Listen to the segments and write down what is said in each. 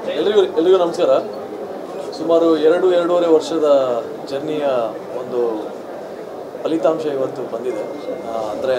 ಎಲ್ರಿಗೂ ಎಲ್ರಿಗೂ ನಮಸ್ಕಾರ ಸುಮಾರು ಎರಡು ಎರಡೂವರೆ ವರ್ಷದ ಜರ್ನಿಯ ಒಂದು ಫಲಿತಾಂಶ ಇವತ್ತು ಬಂದಿದೆ ಅಂದರೆ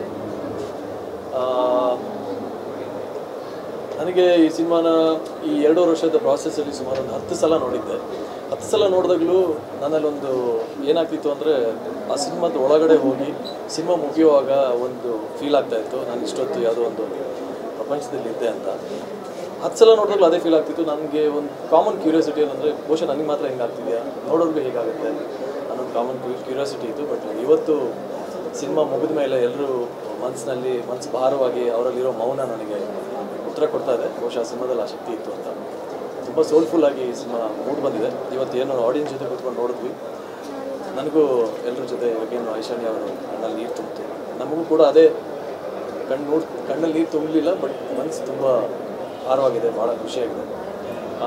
ನನಗೆ ಈ ಸಿನಿಮಾನ ಈ ಎರಡೂವರೆ ವರ್ಷದ ಪ್ರಾಸೆಸ್ಸಲ್ಲಿ ಸುಮಾರು ಒಂದು ಹತ್ತು ಸಲ ನೋಡಿದ್ದೆ ಹತ್ತು ಸಲ ನೋಡಿದಾಗಲೂ ನನ್ನಲ್ಲೊಂದು ಏನಾಗ್ತಿತ್ತು ಅಂದರೆ ಆ ಸಿನಿಮಾದ ಒಳಗಡೆ ಹೋಗಿ ಸಿನಿಮಾ ಮುಗಿಯುವಾಗ ಒಂದು ಫೀಲ್ ಆಗ್ತಾ ಇತ್ತು ನಾನು ಇಷ್ಟೊತ್ತು ಯಾವುದೋ ಒಂದು ಪ್ರಪಂಚದಲ್ಲಿ ಇದ್ದೆ ಅಂತ ಹತ್ತು ಸಲ ನೋಡಿದಾಗಲೂ ಅದೇ ಫೀಲ್ ಆಗ್ತಿತ್ತು ನನಗೆ ಒಂದು ಕಾಮನ್ ಕ್ಯೂರಿಯಾಸಿಟಿ ಏನಂದರೆ ಬಹುಶಃ ನನಗೆ ಮಾತ್ರ ಹೆಂಗೆ ಆಗ್ತಿದೆಯಾ ನೋಡೋರ್ಗೂ ಹೇಗಾಗುತ್ತೆ ಅನ್ನೋದು ಕಾಮನ್ ಕ್ಯೂರಿಯಾಸಿಟಿ ಇತ್ತು ಬಟ್ ಇವತ್ತು ಸಿನಿಮಾ ಮುಗಿದ ಮೇಲೆ ಎಲ್ಲರೂ ಮನಸ್ಸಿನಲ್ಲಿ ಮನಸ್ಸು ಭಾರವಾಗಿ ಅವರಲ್ಲಿರೋ ಮೌನ ನನಗೆ ಉತ್ತರ ಕೊಡ್ತಾ ಇದೆ ಬಹುಶಃ ಸಿನಿಮಾದಲ್ಲಿ ಆ ಶಕ್ತಿ ಇತ್ತು ಅಂತ ತುಂಬ ಸೋಲ್ಫುಲ್ ಆಗಿ ಈ ಸಿನಿಮಾ ಮೂಡ್ ಬಂದಿದೆ ಇವತ್ತು ಏನು ಆಡಿಯನ್ಸ್ ಜೊತೆ ಕೂತ್ಕೊಂಡು ನೋಡಿದ್ವಿ ನನಗೂ ಎಲ್ಲರ ಜೊತೆ ಇವಾಗೇನು ಐಶಾನ್ಯ ಅವರು ಕಣ್ಣಲ್ಲಿ ನೀರು ತುಂಬಿತು ನಮಗೂ ಕೂಡ ಅದೇ ಕಣ್ಣು ನೋಡ್ ಕಣ್ಣಲ್ಲಿ ನೀರು ತುಂಬಲಿಲ್ಲ ಬಟ್ ಮನಸ್ಸು ತುಂಬ ಭಾರವಾಗಿದೆ ಭಾಳ ಖುಷಿಯಾಗಿದೆ ಆ,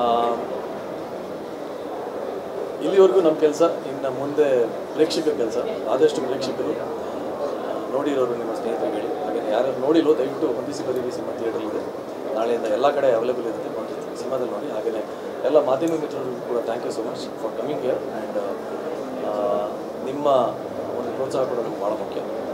ಇಲ್ಲಿವರೆಗೂ ನಮ್ಮ ಕೆಲಸ ಇನ್ನು ಮುಂದೆ ಪ್ರೇಕ್ಷಕರ ಕೆಲಸ ಆದಷ್ಟು ಪ್ರೇಕ್ಷಕರು ಆ, ನೋಡಿರೋರು ನಿಮ್ಮ ಸ್ನೇಹಿತರಿಗೆ ಹೇಳಿ ಹಾಗೆ ಯಾರು ನೋಡಿಲ್ಲೋ ದಯವಿಟ್ಟು ಹೊಂದಿಸಿ ಬರೀ ಸಿನಿಮಾ ಥಿಯೇಟರ್ಲಿದೆ ನಾಳೆಯಿಂದ ಎಲ್ಲ ಕಡೆ ಅವೈಲೇಬಲ್ ಇರುತ್ತೆ ಬಂದು ಸಿನಿಮಾದಲ್ಲಿ ನೋಡಿ ಹಾಗೆಯೇ ಎಲ್ಲ ಮಾಧ್ಯಮ ಮಿತ್ರರಿಗೂ ಕೂಡ thank you so much for coming here and ನಿಮ್ಮ ಒಂದು ಪ್ರೋತ್ಸಾಹ ಕೂಡ ನಮ್ಗೆ ಭಾಳ ಮುಖ್ಯ